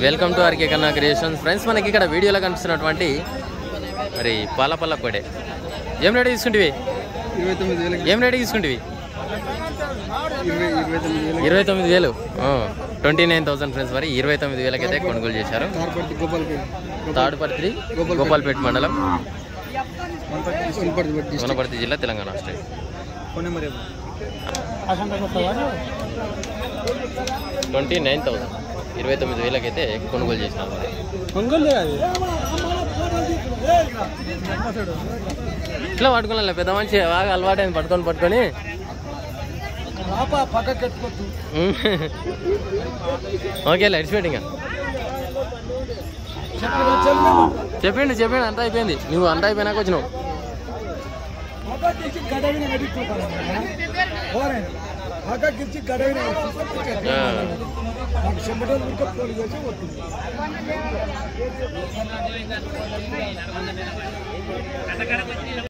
Welcome to RK Kanna creations friends మనకి ఇక్కడ వీడియోలో కనిపిస్తున్నటువంటి మరి పాలపల్ల కోడే ఏం రేటు తీసుకుంటివి ఇరవై తొమ్మిది వేలకి ఏం రేటు తీసుకుంటివి ఇరవై ఇరవై తొమ్మిది వేలకి ఇరవై తొమ్మిది వేలు ట్వంటీ నైన్ థౌసండ్ ఫ్రెండ్స్ మరి ఇరవై తొమ్మిది వేలకైతే కొనుగోలు చేశారు తారపర్తి గోపాల్పేట తాడుపర్తి గోపాల్పేట మండలం వనపర్తి బట్టి వనపర్తి జిల్లా Telangana state phone number twenty nine thousand ఇరవై తొమ్మిది వేలకైతే కొనుగోలు చేసినారు మరి ఒంగోలు అది ఇట్లా పట్టుకోలే పెద్ద మనిషి బాగా అలవాటైంది పట్టుకొని పట్టుకొని పక్కకి ఎత్తుకోవచ్చు ఓకే లైట్స్ పెట్టి ఇంకా చెప్పిండు చెప్పిండు అంతా అయిపోయింది నువ్వు అంతా అయిపోయినాక వచ్చినావు గడవిన నడుచుకుంటాను పక్కకి గడవిన ఆ. నాకు చెమటలు ఇంకా పోటీ చేసి వస్తుంది